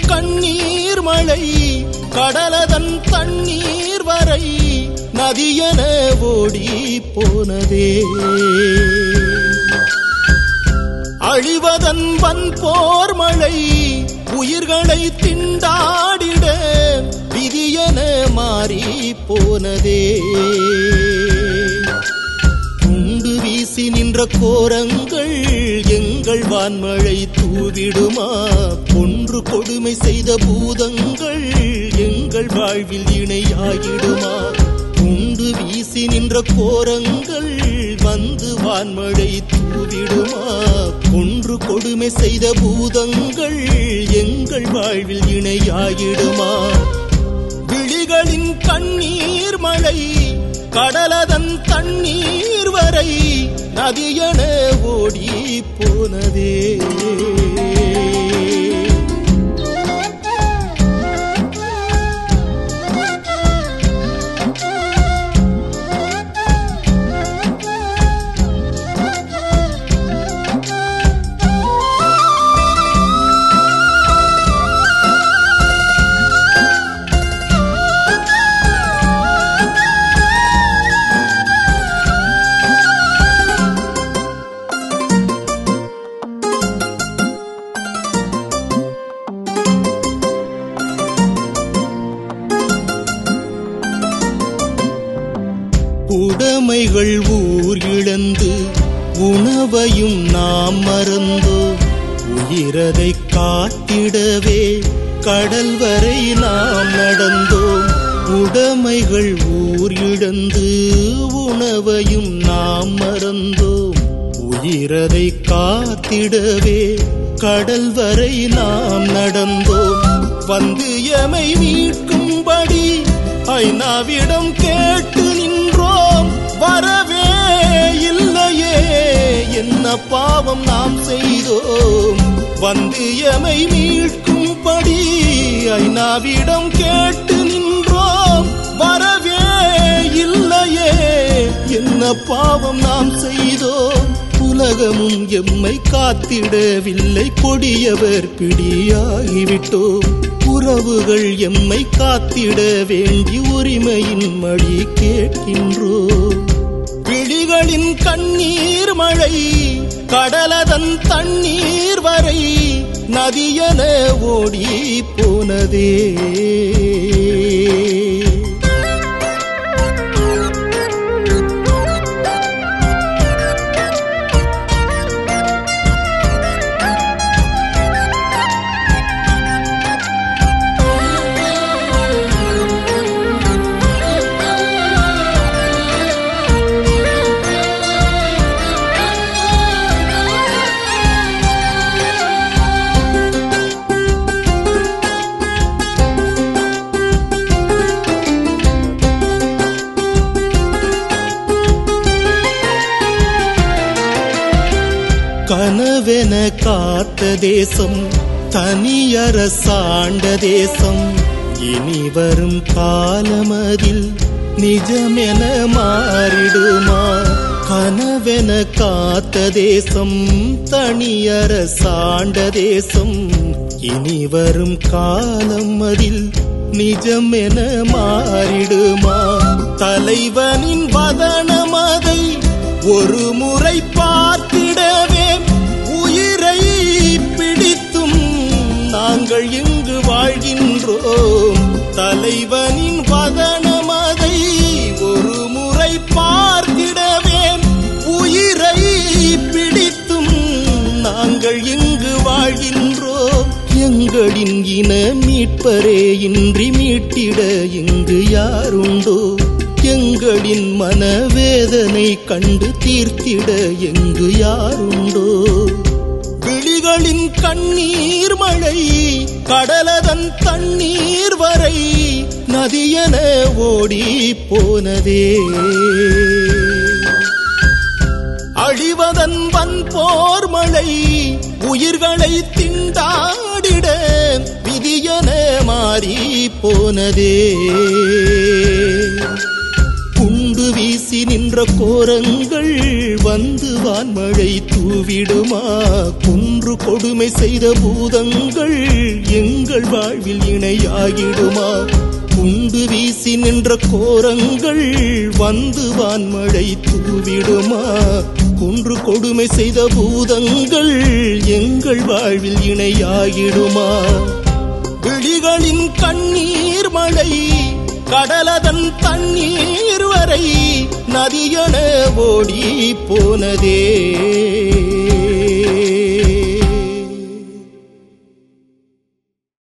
கண்ணீர் மழை கடலதன் தண்ணீர் வரை நதியென ஓடி போனதே அழிவதன் வன் போர் மழை உயிர்களை திண்டாடிட விதியென மாறி போனதே குண்டு வீசி நின்ற கோரங்கள் எங்கள் வான்மழை தூவிடுமா கொன்று கொடுமை செய்த பூதங்கள் எங்கள் வாழ்வில் இணையாகிடுமா குண்டு வீசி நின்ற கோரங்கள் வந்து வான்மழை தூவிடுமா கொன்று கொடுமை செய்த பூதங்கள் எங்கள் வாழ்வில் இணையாகிடுமா விழிகளின் கண்ணீர் மழை கடலதன் தண்ணீர் வரை நதியென ஓடி போனதே உடைமைகள் ஊர் இழந்து உணவையும் நாம் மறந்தோ உயிரதை காத்திடவே கடல் வரை நாம் நடந்தோம் உடைமைகள் ஊர் இழந்து உணவையும் நாம் மறந்தோம் உயிரதை காத்திடவே கடல் வரை நாம் நடந்தோம் வந்து எமை மீட்கும்படி ஐநாவிடம் கேட்டு நின்றோம் வரவே இல்லையே என்ன பாவம் நாம் செய்தோம் வந்து எமை மீட்கும்படி ஐநாவிடம் கேட்டு நின்றோம் வரவே இல்லையே என்ன பாவம் நாம் செய்தோம் உலகமும் எம்மை காத்திடவில்லை கொடியவர் பிடியாகிவிட்டோம் உறவுகள் எம்மை காத்திட வேண்டி உரிமையின் மடி கேட்கின்றோம் விழிகளின் கண்ணீர் மழை கடலதன் தண்ணீர் வரை நதியென ஓடி போனதே கனவென காத்த தேசம் தனியரசாண்ட தேசம் இனி வரும் காலமதில் நிஜமென மாறிடுமா கனவென காத்த தேசம் தனியரசாண்ட தேசம் இனி வரும் காலம் அதில் நிஜம் என மாறிடுமா தலைவனின் வதனமதை ஒரு முறை பார்த்திடவே உயிரை பிடித்தும் நாங்கள் இங்கு வாழ்கின்றோம் தலைவனின் வதனமதை ஒரு முறை பார்த்திடவே உயிரை பிடித்தும் நாங்கள் இங்கு வாழ்கின்றோம் எங்களின் இன மீட்பரே இன்றி மீட்டிட இங்கு யாருண்டோ எங்களின் மனவேதனை கண்டு தீர்த்திட எங்கு யாருண்டோ விழிகளின் கண்ணீர் மழை கடலதன் தண்ணீர் வரை நதியென ஓடி போனதே அழிவதன் வன் போர் மழை உயிர்களை திண்டாடிட விதியென மாறி போனதே குண்டு வீசி நின்ற கோரங்கள் வந்து வான்மழை தூவிடுமா குன்று கொடுமை செய்த பூதங்கள் எங்கள் வாழ்வில் இணையாகிடுமா குண்டு வீசி நின்ற கோரங்கள் வந்து வான்மழை தூவிடுமா குன்று கொடுமை செய்த பூதங்கள் எங்கள் வாழ்வில் இணையாகிடுமா விழிகளின் கண்ணீர் மழை கடலதன் தண்ணீர் வரை நதியன ஓடி போனதே